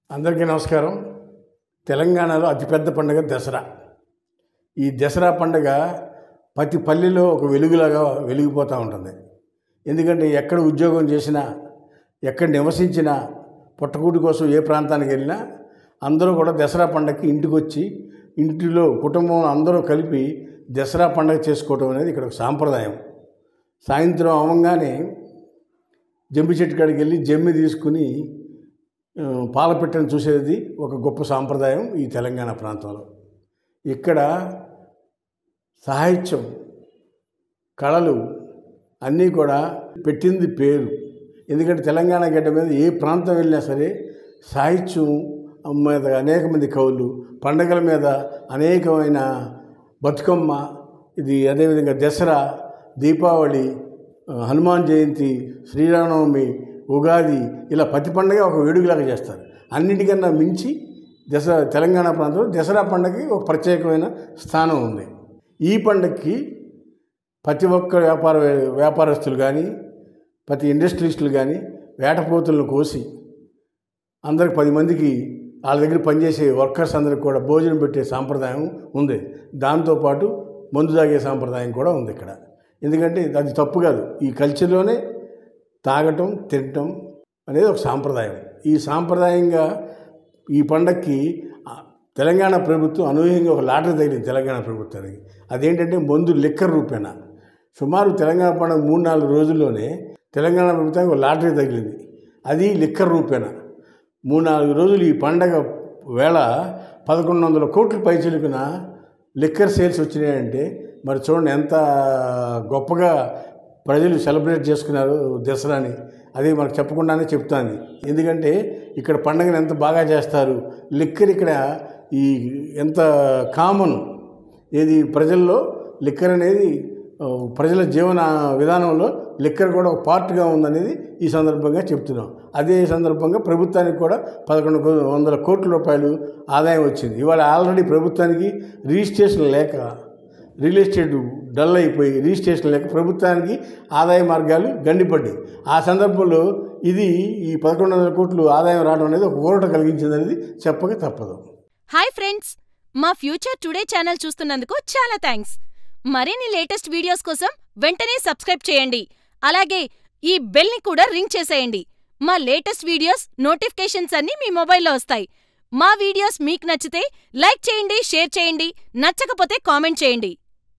అందరికీ నమస్కారం తెలంగాణలో అతిపెద్ద పండుగ దసరా ఈ దసరా పండుగ ప్రతి పల్లెలో ఒక వెలుగులాగా వెలిగిపోతూ ఉంటుంది ఎందుకంటే ఎక్కడ ఉద్యోగం చేసినా ఎక్కడ నివసించినా పుట్టకూటి కోసం ఏ ప్రాంతానికి వెళ్ళినా అందరూ కూడా దసరా పండగకి ఇంటికి వచ్చి ఇంటిలో కుటుంబం అందరూ కలిపి దసరా పండగ చేసుకోవటం అనేది ఇక్కడ ఒక సాంప్రదాయం సాయంత్రం అవ్వగానే జమ్మి చెట్టు కాడికి వెళ్ళి జమ్మి తీసుకుని ఆ, పాలపిట్టను చూసేది ఒక గొప్ప సాంప్రదాయం ఈ తెలంగాణ ప్రాంతంలో ఇక్కడ సాహిత్యం కళలు అన్నీ కూడా పెట్టింది పేరు ఎందుకంటే తెలంగాణ గడ్డ మీద ఏ ప్రాంతం వెళ్ళినా సరే సాహిత్యం మీద అనేక మంది కవులు పండగల మీద అనేకమైన బతుకమ్మ ఇది అదేవిధంగా దసరా దీపావళి ఆ, హనుమాన్ జయంతి శ్రీరామనవమి ఉగాది ఇలా ప్రతి పండగ ఒక వేడుకలాగా చేస్తారు అన్నిటికన్నా మించి దసరా తెలంగాణ ప్రాంతంలో దసరా పండగకి ఒక ప్రత్యేకమైన స్థానం ఉంది ఈ పండగకి ప్రతి ఒక్క వ్యాపార వ్యాపారస్తులు కానీ ప్రతి ఇండస్ట్రీస్టులు కానీ వేటపోతులను కోసి అందరికి పది మందికి వాళ్ళ దగ్గర పనిచేసే వర్కర్స్ అందరికి కూడా భోజనం పెట్టే సాంప్రదాయం ఉంది దాంతోపాటు మందు తాగే సాంప్రదాయం కూడా ఉంది ఇక్కడ ఎందుకంటే అది తప్పు కాదు ఈ కల్చర్లోనే తాగటం తినటం అనేది ఒక సాంప్రదాయం ఈ సాంప్రదాయంగా ఈ పండక్కి ఆ, తెలంగాణ ప్రభుత్వం అనూహ్యంగా ఒక లాటరీ తగిలింది తెలంగాణ ప్రభుత్వానికి అదేంటంటే మందు లిక్కర్ రూపేణ సుమారు తెలంగాణ పండుగ మూడు నాలుగు రోజుల్లోనే తెలంగాణ ప్రభుత్వానికి ఒక లాటరీ తగిలింది అది లిక్కర్ రూపేణ మూడు నాలుగు రోజులు ఈ పండగ వేళ పదకొండు వందల కోట్ల పైచిలుకున లిక్కర్ సేల్స్ వచ్చినాయంటే మరి చూడండి ఎంత గొప్పగా ప్రజలు సెలబ్రేట్ చేసుకున్నారు దసరాని అది మనకు చెప్పకుండానే చెప్తాంది ఎందుకంటే ఇక్కడ పండగను ఎంత బాగా చేస్తారు లిక్కర్ ఇక్కడ ఈ ఎంత కామన్ ఏది ప్రజల్లో లిక్కర్ అనేది ఆ, ప్రజల జీవన విధానంలో లిక్కర్ కూడా ఒక పార్ట్గా ఉందనేది ఈ సందర్భంగా చెప్తున్నాం అదే సందర్భంగా ప్రభుత్వానికి కూడా పదకొండు కో- వందల కోట్ల రూపాయలు ఆదాయం వచ్చింది ఇవాళ ఆల్రెడీ ప్రభుత్వానికి రిజిస్ట్రేషన్ లేక రియల్ ఎస్టేట్ డల్ అయిపోయి రిజిస్ట్రేషన్ లేక ప్రభుత్వానికి ఆదాయ మార్గాలు గండిపడ్డాయి ఆ సందర్భంలో ఇది ఈ పదకొండు వందల కోట్లు ఆదాయం రావడం అనేది ఒక ఊరట కలిగించింది అనేది చెప్పక తప్పదు హాయ్ ఫ్రెండ్స్ మా ఫ్యూచర్ టుడే ఛానల్ చూస్తున్నందుకు చాలా థ్యాంక్స్ మరిన్ని లేటెస్ట్ వీడియోస్ కోసం వెంటనే సబ్స్క్రైబ్ చేయండి అలాగే ఈ బెల్ని కూడా రింగ్ చేసేయండి మా లేటెస్ట్ వీడియోస్ నోటిఫికేషన్స్ అన్నీ మీ మొబైల్లో వస్తాయి మా వీడియోస్ మీకు నచ్చితే లైక్ చేయండి షేర్ చేయండి నచ్చకపోతే కామెంట్ చేయండి